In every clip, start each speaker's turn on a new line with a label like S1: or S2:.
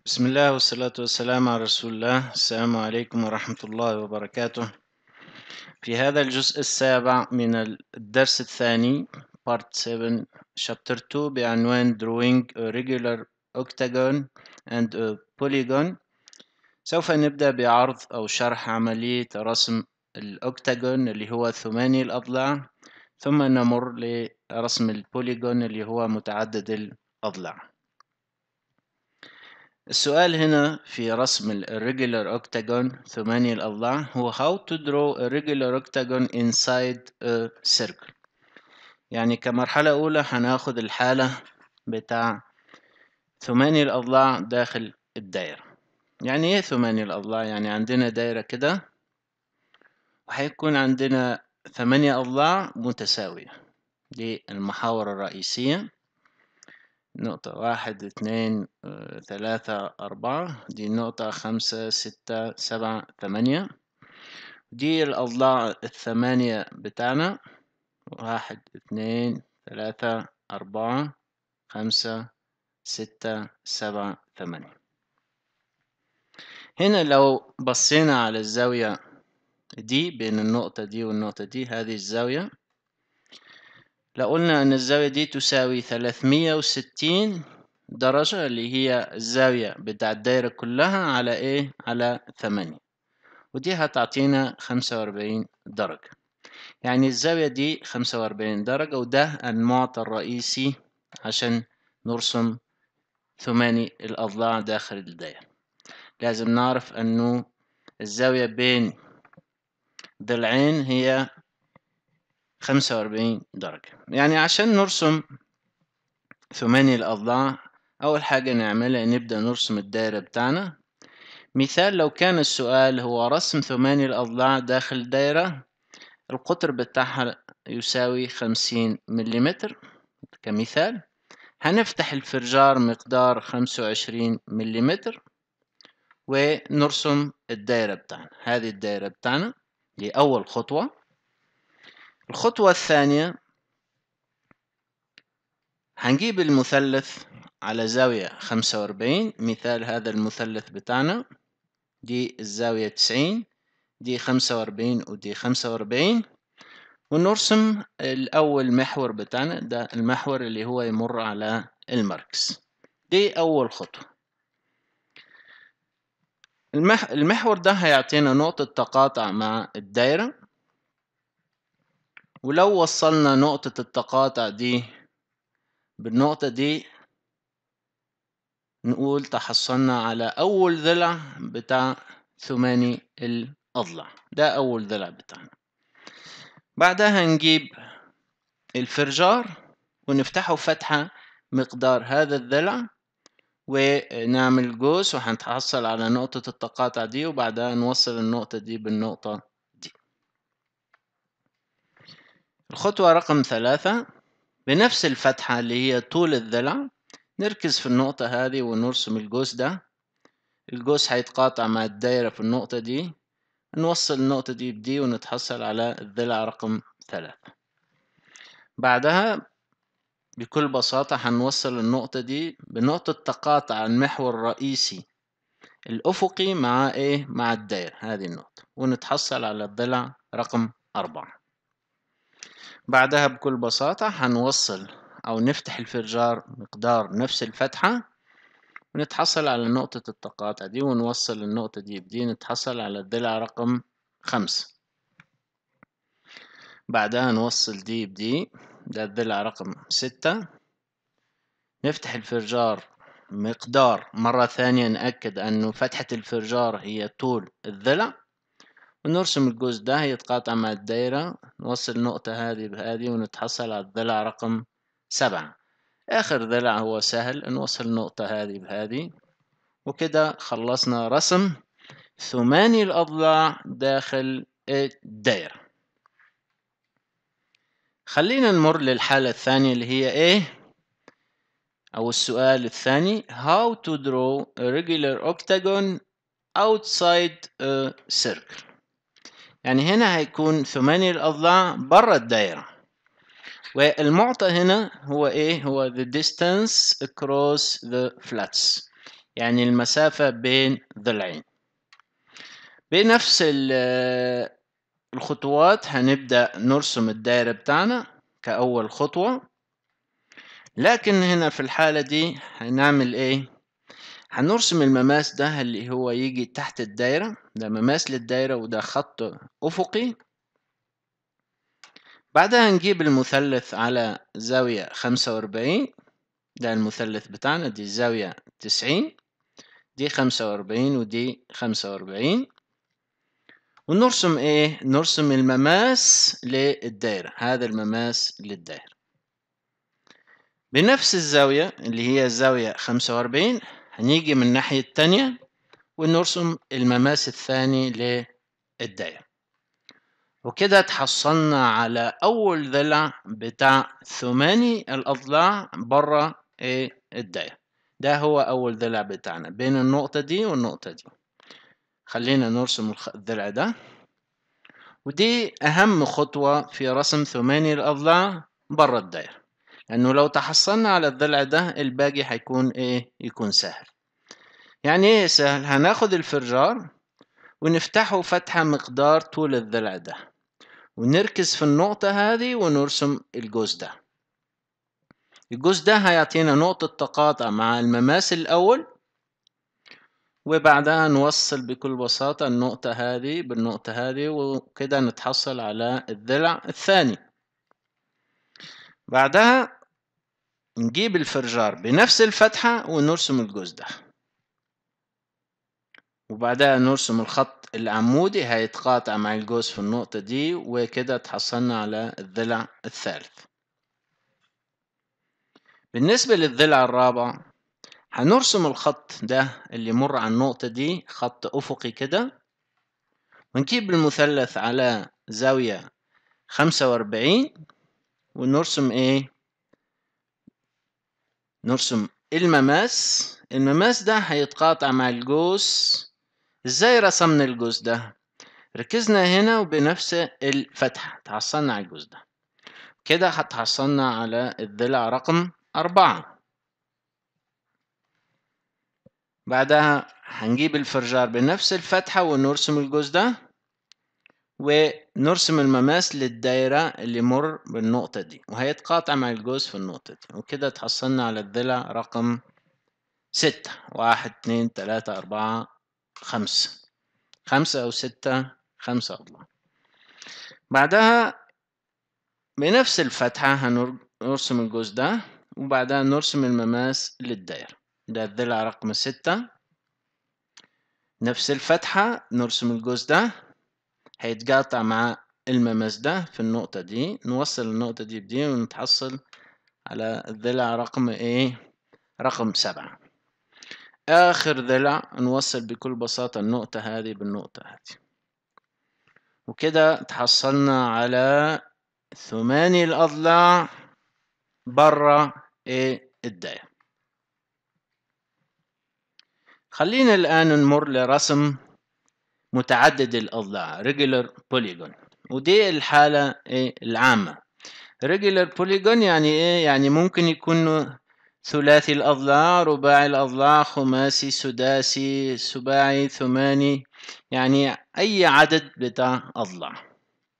S1: بسم الله والصلاة والسلام على رسول الله السلام عليكم ورحمة الله وبركاته في هذا الجزء السابع من الدرس الثاني Part 7 Chapter 2 بعنوان Drawing a Regular Octagon and a Polygon سوف نبدأ بعرض أو شرح عملية رسم الأوكتاجون اللي هو ثماني الأضلاع ثم نمر لرسم البوليجون اللي هو متعدد الأضلاع السؤال هنا في رسم ال regular octagon ثماني الأضلاع هو how to draw a regular octagon inside a circle يعني كمرحلة أولى هناخد الحالة بتاع ثماني الأضلاع داخل الدائرة يعني إيه ثماني الأضلاع؟ يعني عندنا دايرة كده وهيكون عندنا ثمانية أضلاع متساوية دي المحاور الرئيسية نقطة واحد اثنين آه، ثلاثة أربعة دي نقطة خمسة ستة سبعة ثمانية دي الأضلاع الثمانية بتاعنا واحد اثنين ثلاثة أربعة خمسة ستة سبعة ثمانية هنا لو بصينا على الزاوية دي بين النقطة دي والنقطة دي هذه الزاوية لو قلنا أن الزاوية دي تساوي 360 درجة اللي هي الزاوية بتاع الدايرة كلها على إيه؟ على 8 ودي هتعطينا 45 درجة يعني الزاوية دي 45 درجة وده المعطى الرئيسي عشان نرسم ثماني الأضلاع داخل الدايرة لازم نعرف أنه الزاوية بين ضلعين هي 45 درجة يعني عشان نرسم ثماني الأضلاع أول حاجة نعملها نبدأ نرسم الدائرة بتاعنا مثال لو كان السؤال هو رسم ثماني الأضلاع داخل دائرة القطر بتاعها يساوي خمسين مليمتر كمثال هنفتح الفرجار مقدار خمسة وعشرين مليمتر ونرسم الدائرة بتاعنا هذه الدائرة بتاعنا دي أول خطوة الخطوة الثانية هنجيب المثلث على زاوية خمسة وأربعين مثال هذا المثلث بتاعنا دي الزاوية تسعين دي خمسة وأربعين ودي خمسة وأربعين ونرسم الأول محور بتاعنا ده المحور اللي هو يمر على المركز دي أول خطوة المح... المحور ده هيعطينا نقطة تقاطع مع الدايرة ولو وصلنا نقطة التقاطع دي بالنقطة دي نقول تحصلنا على أول ضلع بتاع ثماني الأضلع ده أول ضلع بتاعنا بعدها نجيب الفرجار ونفتحه فتحة مقدار هذا الضلع ونعمل جوس وهنتحصل على نقطة التقاطع دي وبعدها نوصل النقطة دي بالنقطة دي الخطوة رقم ثلاثة بنفس الفتحة اللي هي طول الضلع نركز في النقطة هذه ونرسم الجوس ده الجوس هيتقاطع مع الدايرة في النقطة دي نوصل النقطة دي بدي ونتحصل على الضلع رقم ثلاثة بعدها بكل بساطة هنوصل النقطة دي بنقطة تقاطع المحور الرئيسي الأفقي مع إيه؟ مع الدايرة هذه النقطة ونتحصل على الضلع رقم أربعة بعدها بكل بساطة هنوصل أو نفتح الفرجار مقدار نفس الفتحة ونتحصل على نقطة التقاطع دي ونوصل النقطة دي بدي نتحصل على الضلع رقم خمسة بعدها نوصل دي بدي ده الضلع رقم ستة نفتح الفرجار مقدار مرة ثانية نأكد أنه فتحة الفرجار هي طول الضلع ونرسم الجزء ده يتقاطع مع الدايرة نوصل النقطة هذه بهذه ونتحصل على الضلع رقم سبعة آخر ضلع هو سهل نوصل النقطة هذه بهذه وكده خلصنا رسم ثماني الأضلاع داخل الدائرة خلينا نمر للحالة الثانية اللي هي إيه أو السؤال الثاني how to draw a regular octagon outside a circle يعني هنا هيكون ثماني الأضلاع برا الدائرة والمعطى هنا هو إيه هو the distance across the flats يعني المسافة بين ضلعين بنفس ال- الخطوات هنبدأ نرسم الدائرة بتاعنا كأول خطوة لكن هنا في الحالة دي هنعمل ايه هنرسم المماس ده اللي هو يجي تحت الدايرة ده مماس للدايرة وده خط أفقي بعدها نجيب المثلث على زاوية خمسة وأربعين ده المثلث بتاعنا دي الزاوية تسعين دي خمسة وأربعين ودي خمسة وأربعين ونرسم ايه نرسم المماس للدايرة هذا المماس للدايرة بنفس الزاوية اللي هي الزاوية خمسة وأربعين هنيجي من الناحية التانية ونرسم المماس الثاني للدايرة وكده تحصلنا على أول ضلع بتاع ثماني الأضلاع برا إيه الدايرة ده هو أول ضلع بتاعنا بين النقطة دي والنقطة دي خلينا نرسم الخ- الضلع ده ودي أهم خطوة في رسم ثماني الأضلاع برا الدايرة لأنه لو تحصلنا على الضلع ده الباقي هيكون إيه يكون سهل يعني إيه سهل هناخد الفرجار ونفتحه فتحة مقدار طول الضلع ده ونركز في النقطة هذه ونرسم الجزء ده الجزء ده هيعطينا نقطة تقاطع مع المماس الأول وبعدها نوصل بكل بساطة النقطة هذه بالنقطة هذه وكده نتحصل على الضلع الثاني بعدها نجيب الفرجار بنفس الفتحة ونرسم الجزء ده وبعدها نرسم الخط العمودي هيتقاطع مع الجوز في النقطة دي وكده تحصلنا على الضلع الثالث بالنسبة للضلع الرابع هنرسم الخط ده اللي يمر على النقطة دي خط أفقي كده ونجيب المثلث على زاوية خمسة وأربعين ونرسم إيه نرسم المماس المماس ده هيتقاطع مع الجوز ازاي رسمنا الجزء ده ركزنا هنا وبنفس الفتحة تحصلنا على الجزء ده كده هتحصلنا على الضلع رقم أربعة بعدها هنجيب الفرجار بنفس الفتحة ونرسم الجزء ده ونرسم المماس للدايرة اللي مر بالنقطة دي وهيتقاطع مع الجزء في النقطة دي وكده تحصلنا على الضلع رقم ستة واحد اتنين تلاتة أربعة خمسة خمسة أو ستة خمسة أضلاع بعدها بنفس الفتحة هنرسم الجزء ده وبعدها نرسم المماس للدائرة ده الضلع رقم ستة نفس الفتحة نرسم الجزء ده هيتقاطع مع المماس ده في النقطة دي نوصل النقطة دي بدي ونتحصل على الضلع رقم ايه رقم سبعة آخر ضلع نوصل بكل بساطة النقطة هذه بالنقطة هذه وكده تحصلنا على ثماني الأضلاع برا إيه الدايرة خلينا الآن نمر لرسم متعدد الأضلاع regular polygon ودي الحالة إيه العامة regular polygon يعني إيه يعني ممكن يكون ثلاثي الأضلاع رباعي الأضلاع خماسي سداسي سباعي ثماني يعني أي عدد بتاع أضلاع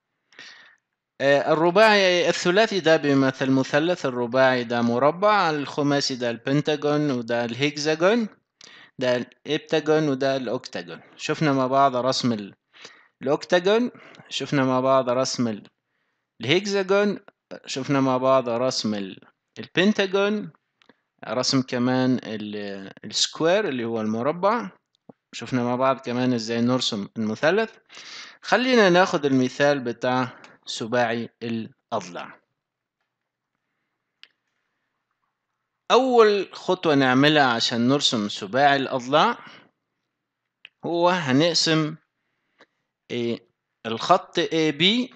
S1: الرباعي الثلاثي ده بيمثل مثلث الرباعي ده مربع الخماسي ده البنتاجون وده الهيكزاجون ده الابتاجون وده الاوكتاجون شفنا مع بعض رسم الاوكتاجون شفنا مع بعض رسم الهيكزاجون شفنا مع بعض رسم البنتاجون رسم كمان السكوير اللي هو المربع شفنا مع بعض كمان ازاي نرسم المثلث خلينا ناخد المثال بتاع سباعي الأضلاع أول خطوة نعملها عشان نرسم سباعي الأضلاع هو هنقسم الخط AB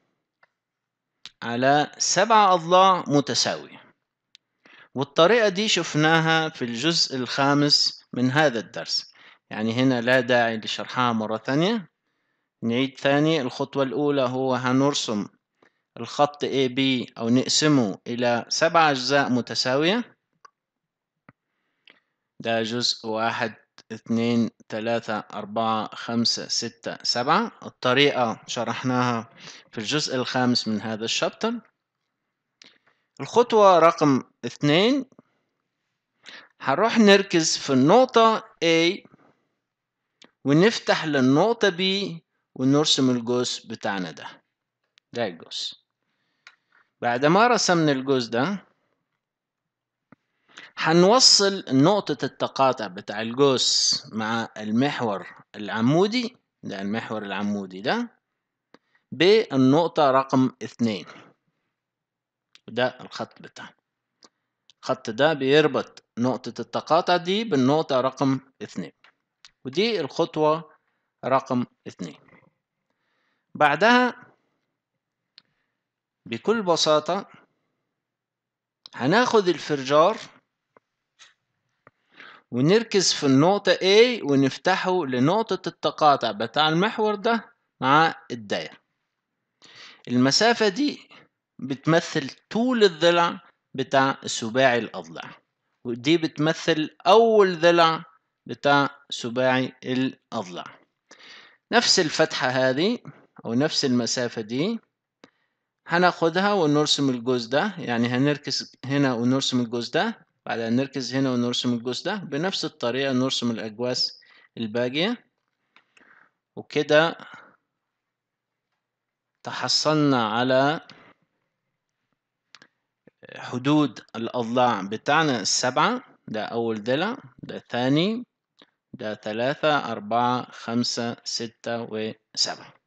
S1: على سبع أضلاع متساوية والطريقة دي شفناها في الجزء الخامس من هذا الدرس يعني هنا لا داعي لشرحها مرة ثانية نعيد ثاني الخطوة الأولى هو هنرسم الخط AB أو نقسمه إلى سبع أجزاء متساوية ده جزء واحد اثنين ثلاثة أربعة خمسة ستة سبعة الطريقة شرحناها في الجزء الخامس من هذا الشابتر الخطوة رقم اثنين هنروح نركز في النقطة A ونفتح للنقطة B ونرسم الجزء بتاعنا ده ده الجزء بعد ما رسمنا الجزء ده هنوصل نقطة التقاطع بتاع الجوس مع المحور العمودي ده المحور العمودي ده بالنقطة رقم اثنين وده الخط بتاعنا الخط ده بيربط نقطة التقاطع دي بالنقطة رقم اثنين ودي الخطوة رقم اثنين بعدها بكل بساطة هناخد الفرجار ونركز في النقطة A ونفتحه لنقطة التقاطع بتاع المحور ده مع الدايرة المسافة دي بتمثل طول الضلع بتاع سباعي الأضلاع ودي بتمثل أول ضلع بتاع سباعي الأضلاع نفس الفتحة هذه أو نفس المسافة دي هناخدها ونرسم الجزء ده يعني هنركز هنا ونرسم الجزء ده بعدها نركز هنا ونرسم الجزء ده بنفس الطريقة نرسم الأجواس الباقية وكده تحصلنا على حدود الأضلاع بتاعنا السبعة ده أول ضلع ده ثاني ده ثلاثة أربعة خمسة ستة وسبعة